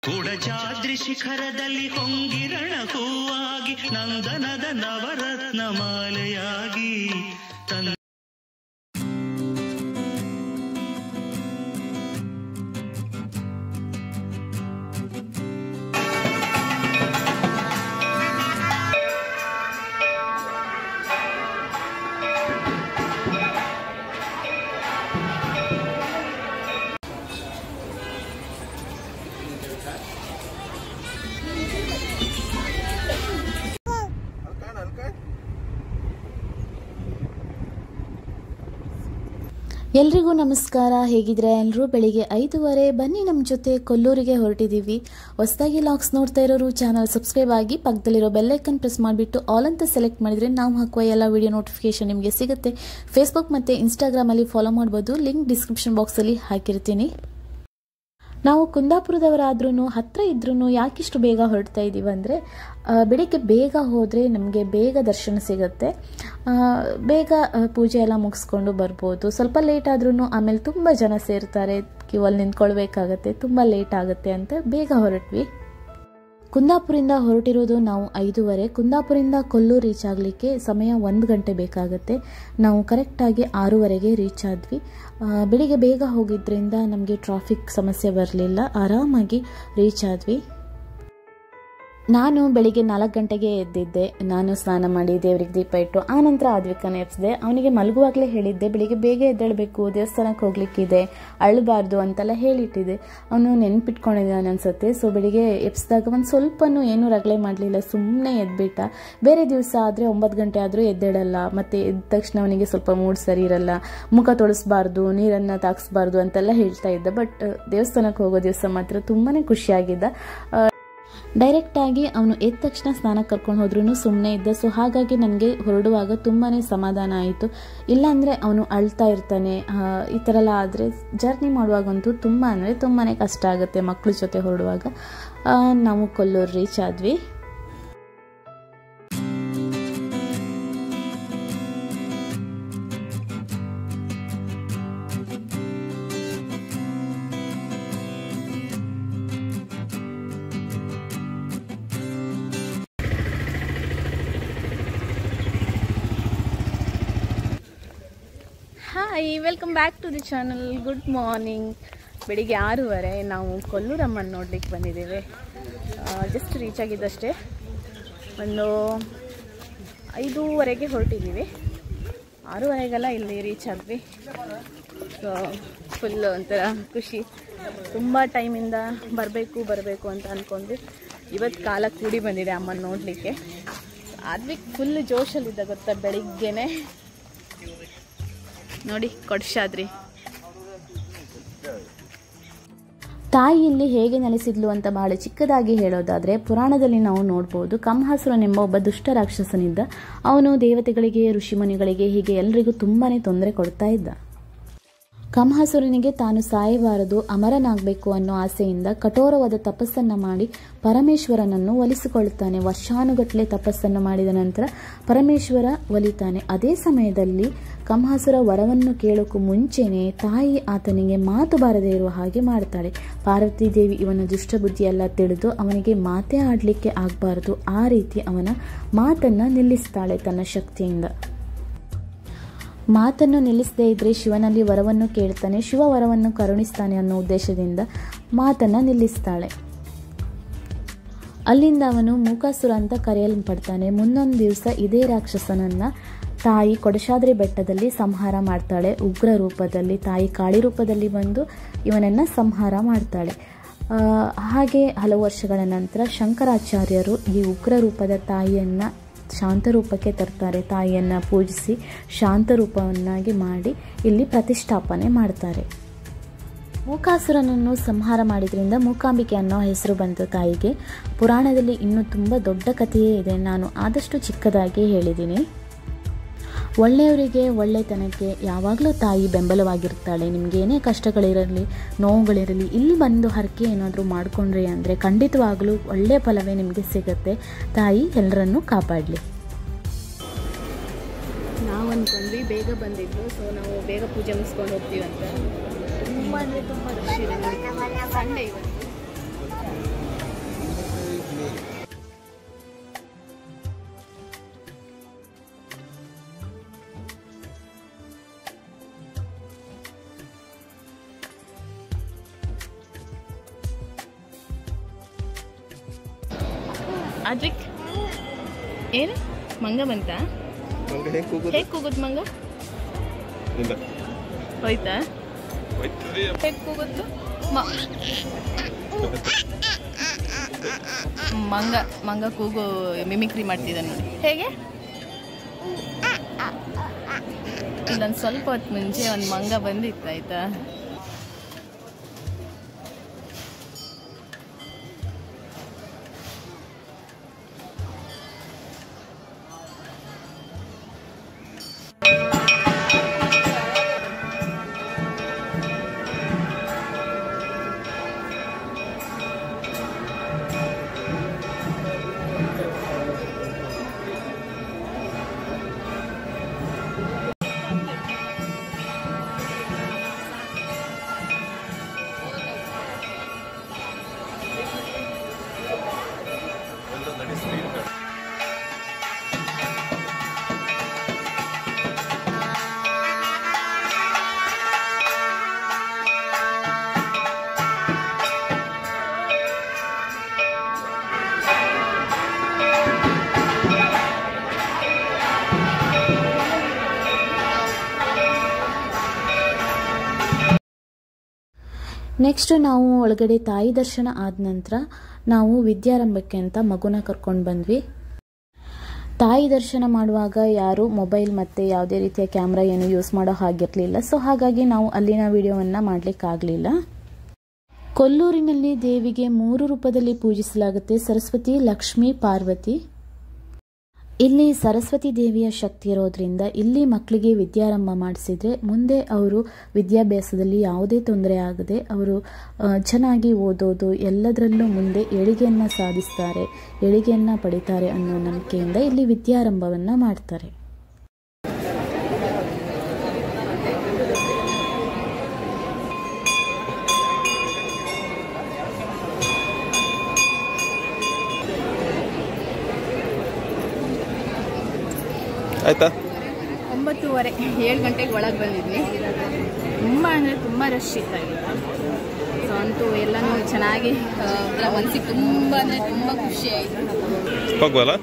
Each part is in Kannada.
ಕುಡಚಾದ್ರಿ ಶಿಖರದಲ್ಲಿ ಹೊಂಗಿರಣ ಹೂವಾಗಿ ನಂದನದ ನವರತ್ನ ಮಾಲೆಯಾಗಿ ತನ್ನ ಎಲ್ರಿಗೂ ನಮಸ್ಕಾರ ಹೇಗಿದ್ರೆ ಎಲ್ಲರೂ ಬೆಳಿಗ್ಗೆ ಐದೂವರೆ ಬನ್ನಿ ನಮ್ಮ ಜೊತೆ ಕೊಲ್ಲೂರಿಗೆ ಹೊರಟಿದ್ದೀವಿ ಹೊಸದಾಗಿ ಲಾಗ್ಸ್ ನೋಡ್ತಾ ಇರೋರು ಚಾನಲ್ ಸಬ್ಸ್ಕ್ರೈಬ್ ಆಗಿ ಪಕ್ಕದಲ್ಲಿರೋ ಬೆಲ್ಲೈಕನ್ ಪ್ರೆಸ್ ಮಾಡಿಬಿಟ್ಟು ಆಲ್ ಅಂತ ಸೆಲೆಕ್ಟ್ ಮಾಡಿದರೆ ನಾವು ಹಾಕುವ ಎಲ್ಲ ವಿಡಿಯೋ ನೋಟಿಫಿಕೇಶನ್ ನಿಮಗೆ ಸಿಗುತ್ತೆ ಫೇಸ್ಬುಕ್ ಮತ್ತು ಇನ್ಸ್ಟಾಗ್ರಾಮಲ್ಲಿ ಫಾಲೋ ಮಾಡ್ಬೋದು ಲಿಂಕ್ ಡಿಸ್ಕ್ರಿಪ್ಷನ್ ಬಾಕ್ಸಲ್ಲಿ ಹಾಕಿರ್ತೀನಿ ನಾವು ಕುಂದಾಪುರದವರಾದ್ರೂ ಹತ್ರ ಇದ್ರೂ ಯಾಕಿಷ್ಟು ಬೇಗ ಹೊರಡ್ತಾ ಇದ್ದೀವಿ ಅಂದರೆ ಬೆಳಿಗ್ಗೆ ಬೇಗ ಹೋದರೆ ನಮಗೆ ಬೇಗ ದರ್ಶನ ಸಿಗುತ್ತೆ ಆ, ಬೇಗ ಆ, ಪೂಜೆ ಎಲ್ಲ ಮುಗಿಸ್ಕೊಂಡು ಬರ್ಬೋದು ಸ್ವಲ್ಪ ಲೇಟ್ ಆದ್ರೂ ಆಮೇಲೆ ತುಂಬ ಜನ ಸೇರ್ತಾರೆ ಕ್ಯೂ ಅಲ್ಲಿ ನಿಂತ್ಕೊಳ್ಬೇಕಾಗತ್ತೆ ತುಂಬ ಲೇಟ್ ಆಗುತ್ತೆ ಅಂತ ಬೇಗ ಹೊರಟ್ವಿ ಕುಂದಾಪುರಿಂದ ಹೊರಟಿರೋದು ನಾವು ಐದೂವರೆ ಕುಂದಾಪುರಿಂದ ಕೊಲ್ಲೂರು ರೀಚ್ ಆಗಲಿಕ್ಕೆ ಸಮಯ ಒಂದು ಗಂಟೆ ಬೇಕಾಗುತ್ತೆ ನಾವು ಕರೆಕ್ಟಾಗಿ ಆರೂವರೆಗೆ ರೀಚ್ ಆದ್ವಿ ಆ, ಬೆಳಿಗ್ಗೆ ಬೇಗ ಹೋಗಿದ್ರಿಂದ ನಮಗೆ ಟ್ರಾಫಿಕ್ ಸಮಸ್ಯೆ ಬರಲಿಲ್ಲ ಆರಾಮಾಗಿ ರೀಚ್ ಆದ್ವಿ ನಾನು ಬೆಳಿಗ್ಗೆ ನಾಲ್ಕು ಗಂಟೆಗೆ ಎದ್ದಿದ್ದೆ ನಾನು ಸ್ನಾನ ಮಾಡಿ ದೇವ್ರಿಗೆ ದೀಪ ಇಟ್ಟು ಆನಂತರ ಆದ್ವಿಕನ ಎಬ್ಸಿದೆ ಅವನಿಗೆ ಮಲಗುವಾಗಲೇ ಹೇಳಿದ್ದೆ ಬೆಳಿಗ್ಗೆ ಬೇಗ ಎದ್ದೇಳಬೇಕು ದೇವಸ್ಥಾನಕ್ಕೆ ಹೋಗ್ಲಿಕ್ಕಿದೆ ಅಳಬಾರ್ದು ಅಂತೆಲ್ಲ ಹೇಳಿಟ್ಟಿದ್ದೆ ಅವನು ನೆನ್ಪಿಟ್ಕೊಂಡಿದ್ದಾನೆ ಅನ್ಸುತ್ತೆ ಸೊ ಬೆಳಿಗ್ಗೆ ಎಬ್ಸಿದಾಗ ಒಂದು ಸ್ವಲ್ಪನೂ ಏನೂ ರಗಳೆ ಮಾಡಲಿಲ್ಲ ಸುಮ್ಮನೆ ಎದ್ಬಿಟ್ಟ ಬೇರೆ ದಿವಸ ಆದರೆ ಒಂಬತ್ತು ಗಂಟೆ ಆದರೂ ಎದ್ದೇಳಲ್ಲ ಮತ್ತೆ ಎದ್ದ ತಕ್ಷಣ ಅವನಿಗೆ ಸ್ವಲ್ಪ ಮೂಡ್ ಸರಿ ಇರಲ್ಲ ಮುಖ ತೊಳಸ್ಬಾರ್ದು ನೀರನ್ನು ತಾಗಿಸ್ಬಾರ್ದು ಅಂತೆಲ್ಲ ಹೇಳ್ತಾ ಇದ್ದ ಬಟ್ ದೇವಸ್ಥಾನಕ್ಕೆ ಹೋಗೋ ದಿವಸ ಮಾತ್ರ ತುಂಬಾ ಖುಷಿಯಾಗಿದ್ದ ಆ, ಡೈರೆಕ್ಟ್ ಆಗಿ ಅವನು ಎದ್ದ ತಕ್ಷಣ ಸ್ನಾನಕ್ಕೆ ಕರ್ಕೊಂಡು ಹೋದ್ರೂ ಸುಮ್ಮನೆ ಇದ್ದ ಸೊ ಹಾಗಾಗಿ ನನಗೆ ಹೊರಡುವಾಗ ತುಂಬಾ ಸಮಾಧಾನ ಆಯಿತು ಇಲ್ಲಾಂದರೆ ಅವನು ಅಳ್ತಾ ಇರ್ತಾನೆ ಆ, ಈ ಥರ ಎಲ್ಲ ಆದರೆ ಜರ್ನಿ ಮಾಡುವಾಗಂತೂ ತುಂಬ ಅಂದರೆ ತುಂಬಾ ಕಷ್ಟ ಆಗುತ್ತೆ ಮಕ್ಕಳ ಜೊತೆ ಹೊರಡುವಾಗ ಆ, ನಾವು ಕೊಲ್ಲೂರು ರೀಚ್ ಆದ್ವಿ hi welcome back to the channel good morning ಬೆಳಿಗ್ಗೆ ಆರೂವರೆ ನಾವು ಕೊಲ್ಲೂರಮ್ಮನ ನೋಡ್ಲಿಕ್ಕೆ ಬಂದಿದ್ದೇವೆ ಜಸ್ಟ್ ರೀಚ್ ಆಗಿದ್ದಷ್ಟೇ ಒಂದು ಐದೂವರೆಗೆ ಹೊರಟಿದ್ದೀವಿ ಆರೂವರೆಗೆಲ್ಲ ಇಲ್ಲಿ ರೀಚ್ ಆದ್ವಿ ಸೊ ಫುಲ್ ಒಂಥರ ಖುಷಿ ತುಂಬ ಟೈಮಿಂದ ಬರಬೇಕು ಬರಬೇಕು ಅಂತ ಅಂದ್ಕೊಂಡ್ವಿ ಇವತ್ತು ಕಾಲ ಕೂಡಿ ಬಂದಿದೆ ಅಮ್ಮನ ನೋಡಲಿಕ್ಕೆ ಆದ್ವಿಕ್ ಫುಲ್ ಜೋಶಲ್ಲಿದ್ದ ಗೊತ್ತಾ ಬೆಳಿಗ್ಗೆನೆ ನೋಡಿ ಕೊಡ್ಶಾದ್ರಿ ತಾಯಿ ಇಲ್ಲಿ ಹೇಗೆ ನೆಲೆಸಿದ್ಲು ಅಂತ ಬಹಳ ಚಿಕ್ಕದಾಗಿ ಹೇಳೋದಾದ್ರೆ ಪುರಾಣದಲ್ಲಿ ನಾವು ನೋಡ್ಬೋದು ಕಂಹಾಸುರನೆಂಬ ಒಬ್ಬ ದುಷ್ಟ ರಾಕ್ಷಸನಿದ್ದ ಅವನು ದೇವತೆಗಳಿಗೆ ಋಷಿಮುನಿಗಳಿಗೆ ಹೀಗೆ ಎಲ್ರಿಗೂ ತುಂಬಾನೇ ತೊಂದರೆ ಕೊಡ್ತಾ ಇದ್ದ ಕಂಹಾಸುರನಿಗೆ ತಾನು ಸಾಯಬಾರದು ಅಮರನಾಗಬೇಕು ಅನ್ನೋ ಆಸೆಯಿಂದ ಕಠೋರವಾದ ತಪಸ್ಸನ್ನ ಮಾಡಿ ಪರಮೇಶ್ವರನನ್ನು ಒಲಿಸಿಕೊಳ್ಳುತ್ತಾನೆ ವರ್ಷಾನುಗಟ್ಟಲೆ ತಪಸ್ಸನ್ನು ಮಾಡಿದ ನಂತರ ಪರಮೇಶ್ವರ ಒಲಿತಾನೆ ಅದೇ ಸಮಯದಲ್ಲಿ ಕಂಹಾಸುರ ವರವನ್ನು ಕೇಳೋಕ್ಕೂ ಮುಂಚೆನೆ ತಾಯಿ ಆತನಿಗೆ ಮಾತು ಬಾರದೇ ಇರುವ ಹಾಗೆ ಮಾಡ್ತಾಳೆ ಪಾರ್ವತಿ ದೇವಿ ಇವನ ದುಷ್ಟಬುದ್ಧಿ ಎಲ್ಲ ತಿಳಿದು ಅವನಿಗೆ ಮಾತೇ ಆಡಲಿಕ್ಕೆ ಆಗಬಾರದು ಆ ರೀತಿ ಅವನ ಮಾತನ್ನ ನಿಲ್ಲಿಸ್ತಾಳೆ ತನ್ನ ಶಕ್ತಿಯಿಂದ ಮಾತನ್ನು ನಿಲ್ಲಿಸದೇ ಇದ್ರೆ ಶಿವನಲ್ಲಿ ವರವನ್ನು ಕೇಳ್ತಾನೆ ಶಿವ ವರವನ್ನು ಕರುಣಿಸ್ತಾನೆ ಅನ್ನೋ ಉದ್ದೇಶದಿಂದ ಮಾತನ್ನ ನಿಲ್ಲಿಸ್ತಾಳೆ ಅಲ್ಲಿಂದ ಅವನು ಮೂಕಾಸುರ ಅಂತ ಕರೆಯಲ್ಪಡ್ತಾನೆ ಮುಂದೊಂದು ದಿವಸ ಇದೇ ರಾಕ್ಷಸನನ್ನ ತಾಯಿ ಕೊಡಶಾದ್ರಿ ಬೆಟ್ಟದಲ್ಲಿ ಸಂಹಾರ ಮಾಡ್ತಾಳೆ ಉಗ್ರ ರೂಪದಲ್ಲಿ ತಾಯಿ ಕಾಳಿ ರೂಪದಲ್ಲಿ ಬಂದು ಇವನನ್ನ ಸಂಹಾರ ಮಾಡ್ತಾಳೆ ಆ, ಹಾಗೆ ಹಲವು ವರ್ಷಗಳ ನಂತರ ಶಂಕರಾಚಾರ್ಯರು ಈ ಉಗ್ರ ರೂಪದ ತಾಯಿಯನ್ನ ಶಾಂತ ರೂಪಕ್ಕೆ ತರ್ತಾರೆ ತಾಯಿಯನ್ನ ಪೂಜಿಸಿ ಶಾಂತ ರೂಪವನ್ನಾಗಿ ಮಾಡಿ ಇಲ್ಲಿ ಪ್ರತಿಷ್ಠಾಪನೆ ಮಾಡ್ತಾರೆ ಮೂಕಾಸುರನನ್ನು ಸಂಹಾರ ಮಾಡಿದ್ರಿಂದ ಮೂಕಾಂಬಿಕೆ ಅನ್ನೋ ಹೆಸರು ಬಂತು ತಾಯಿಗೆ ಪುರಾಣದಲ್ಲಿ ಇನ್ನೂ ತುಂಬ ದೊಡ್ಡ ಕಥೆಯೇ ಇದೆ ನಾನು ಆದಷ್ಟು ಚಿಕ್ಕದಾಗಿ ಹೇಳಿದ್ದೀನಿ ಒಳ್ಳೆಯವರಿಗೆ ಒಳ್ಳೆತನಕ್ಕೆ ಯಾವಾಗಲೂ ತಾಯಿ ಬೆಂಬಲವಾಗಿರ್ತಾಳೆ ನಿಮ್ಗೆ ಏನೇ ಕಷ್ಟಗಳಿರಲಿ ನೋವುಗಳಿರಲಿ ಇಲ್ಲಿ ಬಂದು ಹರಕೆ ಏನಾದರೂ ಮಾಡಿಕೊಂಡ್ರಿ ಅಂದರೆ ಖಂಡಿತವಾಗಲೂ ಒಳ್ಳೆಯ ಫಲವೇ ನಿಮಗೆ ಸಿಗುತ್ತೆ ತಾಯಿ ಎಲ್ಲರನ್ನೂ ಕಾಪಾಡಲಿ ನಾವು ಅಂದ್ಕೊಂಡ್ವಿ ಬೇಗ ಬಂದಿದ್ದು ಸೊ ನಾವು ಬೇಗ ಪೂಜೆ ಮುಗಿಸ್ಕೊಂಡು ಹೋಗ್ತೀವಿ ಅಂತ ತುಂಬ ಅಂದರೆ ತುಂಬ ರಶ್ ಇದೆ ಸಂಡೇ ಇವತ್ತು ಆದ್ವಿಕ್ ಏನು ಮಂಗ ಬಂತ ಮಂಗ ಹೆಂಗೆ ಕೂಗುದು ಹೇಗೆ ಕೂಗುದ್ ಮಂಗ ಇಲ್ಲ ಹೋಯ್ತಾ ಹೋಯ್ತದೆ ಹೇಗೆ ಕೂಗುತ್ತು ಮ- ಮಂಗ ಮಂಗ ಕೂಗು ಮಿಮಿಕ್ರಿ ಮಾಡ್ತಿದ್ದ ನೋಡಿ ಹೇಗೆ ಇಲ್ಲೊಂದು ಸ್ವಲ್ಪ ಹೊತ್ತು ಮುಂಚೆ ಒಂದು ಮಂಗ ಬಂದಿತ್ತು ಆಯ್ತಾ ನೆಕ್ಸ್ಟ್ ನಾವು ಒಳಗಡೆ ತಾಯಿ ದರ್ಶನ ಆದ ನಂತರ ನಾವು ವಿದ್ಯಾರಂಭಕ್ಕೆ ಅಂತ ಮಗುನ ಕರ್ಕೊಂಡು ಬಂದ್ವಿ ತಾಯಿ ದರ್ಶನ ಮಾಡುವಾಗ ಯಾರು ಮೊಬೈಲ್ ಮತ್ತು ಯಾವುದೇ ರೀತಿಯ ಕ್ಯಾಮ್ರಾ ಏನು ಯೂಸ್ ಮಾಡೋ ಹಾಗಿರಲಿಲ್ಲ ಸೊ ಹಾಗಾಗಿ ನಾವು ಅಲ್ಲಿನ ವಿಡಿಯೋವನ್ನು ಮಾಡಲಿಕ್ಕಾಗಲಿಲ್ಲ ಕೊಲ್ಲೂರಿನಲ್ಲಿ ದೇವಿಗೆ ಮೂರು ರೂಪದಲ್ಲಿ ಪೂಜಿಸಲಾಗುತ್ತೆ ಸರಸ್ವತಿ ಲಕ್ಷ್ಮಿ ಪಾರ್ವತಿ ಇಲ್ಲಿ ಸರಸ್ವತಿ ದೇವಿಯ ಶಕ್ತಿ ಇರೋದ್ರಿಂದ ಇಲ್ಲಿ ಮಕ್ಕಳಿಗೆ ವಿದ್ಯಾರಂಭ ಮಾಡಿಸಿದ್ರೆ ಮುಂದೆ ಅವರು ವಿದ್ಯಾಭ್ಯಾಸದಲ್ಲಿ ಯಾವುದೇ ತೊಂದರೆ ಆಗದೆ ಅವರು ಆ, ಚೆನ್ನಾಗಿ ಓದೋದು ಎಲ್ಲದರಲ್ಲೂ ಮುಂದೆ ಏಳಿಗೆಯನ್ನು ಸಾಧಿಸ್ತಾರೆ ಏಳಿಗೆಯನ್ನು ಪಡಿತಾರೆ ಅನ್ನೋ ನಂಬಿಕೆಯಿಂದ ಇಲ್ಲಿ ವಿದ್ಯಾರಂಭವನ್ನು ಮಾಡ್ತಾರೆ ಆಯ್ತಾ ಒಂಬತ್ತೂವರೆ ಏಳು ಗಂಟೆಗೆ ಒಳಗೆ ಬಂದಿದ್ವಿ ತುಂಬ ಅಂದರೆ ತುಂಬ ರಶ್ ಇತ್ತಾಗಿತ್ತು ಸೊ ಅಂತೂ ಎಲ್ಲನೂ ಚೆನ್ನಾಗಿ ಆ, ಒಂಥರ ಮನಸ್ಸಿಗೆ ತುಂಬ ಅಂದರೆ ತುಂಬ ಖುಷಿ ಆಯಿತು ಹೋಗ್ವಲ್ಲ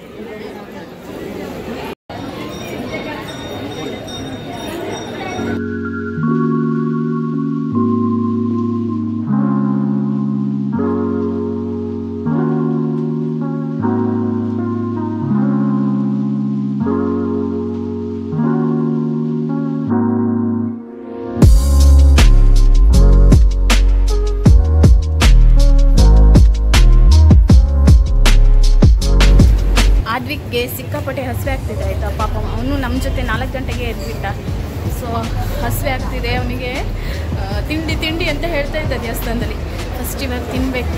ಆದ್ವಿಕ್ಗೆ ಸಿಕ್ಕಾಪಟ್ಟೆ ಹಸಿವೆ ಆಗ್ತಿದೆ ಆಯಿತಾ ಪಾಪ ಅವನು ನಮ್ಮ ಜೊತೆ ನಾಲ್ಕು ಗಂಟೆಗೆ ಎದ್ಬಿಟ್ಟ ಸೊ ಹಸಿವೆ ಆಗ್ತಿದೆ ಅವನಿಗೆ ತಿಂಡಿ ತಿಂಡಿ ಅಂತ ಹೇಳ್ತಾ ಇದ್ದ ದೇವಸ್ಥಾನದಲ್ಲಿ ಫಸ್ಟ್ ಇವಾಗ ತಿನ್ಬೇಕು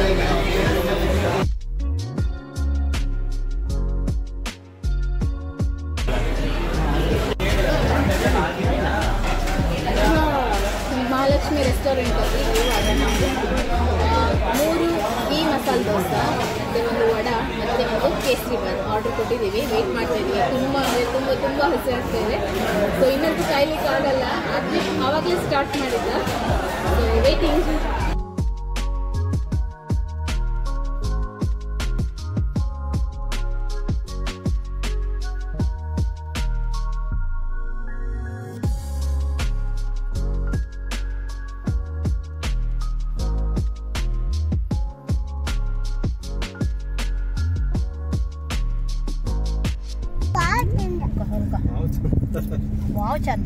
ಮಹಾಲಕ್ಷ್ಮಿ ರೆಸ್ಟೋರೆಂಟಲ್ಲಿ ಮೂರು ಈ ಮಸಾಲೆ ದೋಸೆ ಮತ್ತು ಒಂದು ವಡ ಮತ್ತು ಒಂದು ಕೇಸರಿ ಬಾತ್ ಆರ್ಡರ್ ಕೊಟ್ಟಿದ್ದೀವಿ ವೆಯ್ಟ್ ಮಾಡ್ತಾ ಇದ್ದೀವಿ ತುಂಬ ಅಂದರೆ ತುಂಬ ತುಂಬ ಹಸಿ ಆಗ್ತಾ ಇದೆ ಸೊ ಇನ್ನೊಂದು ಕಾಯ್ಲಿಕ್ಕೆ ಆಗಲ್ಲ ಆದರೆ ಆವಾಗಲೇ ಸ್ಟಾರ್ಟ್ ಮಾಡಿದ್ದ ಸೊ ವೇಟಿಂಗ್ ವಾವ್ ಚಂದ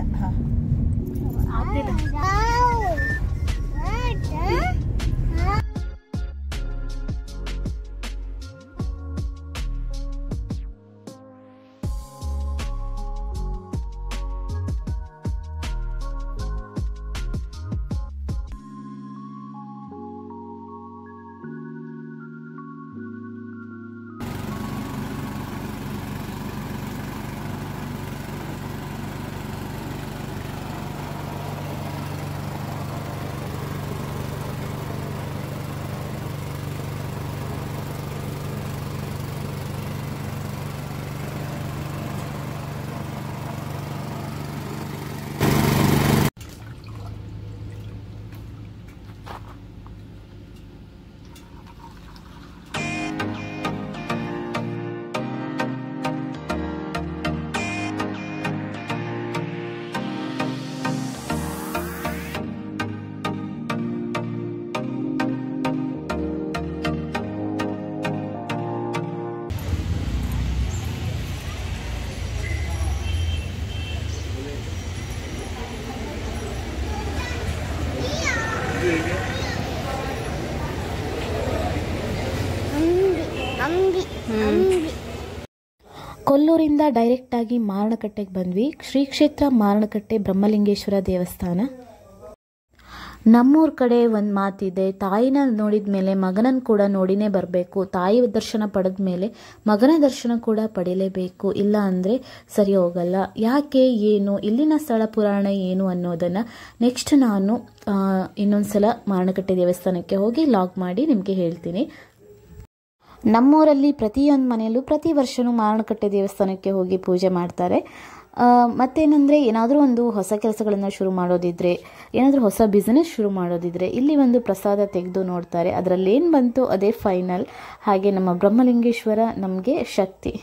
ಕೊಲ್ಲೂರಿಂದ ಡೈರೆಕ್ಟಾಗಿ ಮಾರಣಕಟ್ಟೆಗೆ ಬಂದ್ವಿ ಶ್ರೀ ಕ್ಷೇತ್ರ ಮಾರಣಕಟ್ಟೆ ಬ್ರಹ್ಮಲಿಂಗೇಶ್ವರ ದೇವಸ್ಥಾನ ನಮ್ಮೂರ ಕಡೆ ಒಂದು ಮಾತಿದೆ ತಾಯಿನ ನೋಡಿದ ಮೇಲೆ ಮಗನನ್ನು ಕೂಡ ನೋಡಿನೇ ಬರಬೇಕು ತಾಯಿ ದರ್ಶನ ಪಡೆದ ಮೇಲೆ ಮಗನ ದರ್ಶನ ಕೂಡ ಪಡೀಲೇಬೇಕು ಇಲ್ಲ ಅಂದರೆ ಸರಿ ಹೋಗಲ್ಲ ಯಾಕೆ ಏನು ಇಲ್ಲಿನ ಸ್ಥಳ ಪುರಾಣ ಏನು ಅನ್ನೋದನ್ನು ನೆಕ್ಸ್ಟ್ ನಾನು ಆ, ಇನ್ನೊಂದ್ಸಲ ಮಾರಣಕಟ್ಟೆ ದೇವಸ್ಥಾನಕ್ಕೆ ಹೋಗಿ ಲಾಗ್ ಮಾಡಿ ನಿಮಗೆ ಹೇಳ್ತೀನಿ ನಮ್ಮೂರಲ್ಲಿ ಪ್ರತಿಯೊಂದು ಮನೆಯಲ್ಲೂ ಪ್ರತಿ ವರ್ಷವೂ ಮಾರಣಕಟ್ಟೆ ದೇವಸ್ಥಾನಕ್ಕೆ ಹೋಗಿ ಪೂಜೆ ಮಾಡ್ತಾರೆ ಆ, ಮತ್ತೇನಂದರೆ ಏನಾದರೂ ಒಂದು ಹೊಸ ಕೆಲಸಗಳನ್ನು ಶುರು ಮಾಡೋದಿದ್ರೆ ಏನಾದರೂ ಹೊಸ ಬಿಸ್ನೆಸ್ ಶುರು ಮಾಡೋದಿದ್ರೆ ಇಲ್ಲಿ ಒಂದು ಪ್ರಸಾದ ತೆಗೆದು ನೋಡ್ತಾರೆ ಅದರಲ್ಲಿ ಏನು ಬಂತು ಅದೇ ಫೈನಲ್ ಹಾಗೆ ನಮ್ಮ ಬ್ರಹ್ಮಲಿಂಗೇಶ್ವರ ನಮಗೆ ಶಕ್ತಿ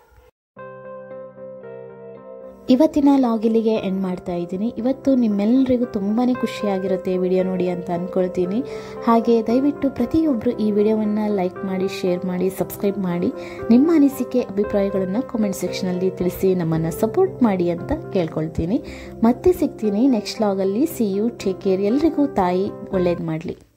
ಇವತ್ತಿನ ಲಾಗ್ ಇಲ್ಲಿಗೆ ಎಂಡ್ ಮಾಡ್ತಾ ಇದ್ದೀನಿ ಇವತ್ತು ನಿಮ್ಮೆಲ್ಲರಿಗೂ ತುಂಬಾ ಖುಷಿಯಾಗಿರುತ್ತೆ ವಿಡಿಯೋ ನೋಡಿ ಅಂತ ಅಂದ್ಕೊಳ್ತೀನಿ ಹಾಗೆ ದಯವಿಟ್ಟು ಪ್ರತಿಯೊಬ್ಬರು ಈ ವಿಡಿಯೋವನ್ನು ಲೈಕ್ ಮಾಡಿ ಶೇರ್ ಮಾಡಿ ಸಬ್ಸ್ಕ್ರೈಬ್ ಮಾಡಿ ನಿಮ್ಮ ಅನಿಸಿಕೆ ಅಭಿಪ್ರಾಯಗಳನ್ನು ಕಾಮೆಂಟ್ ಸೆಕ್ಷನಲ್ಲಿ ತಿಳಿಸಿ ನಮ್ಮನ್ನು ಸಪೋರ್ಟ್ ಮಾಡಿ ಅಂತ ಕೇಳ್ಕೊಳ್ತೀನಿ ಮತ್ತೆ ಸಿಗ್ತೀನಿ ನೆಕ್ಸ್ಟ್ ಲಾಗಲ್ಲಿ ಸಿ ಯು ಟೇಕ್ ಕೇರ್ ಎಲ್ರಿಗೂ ತಾಯಿ ಒಳ್ಳೇದು ಮಾಡಲಿ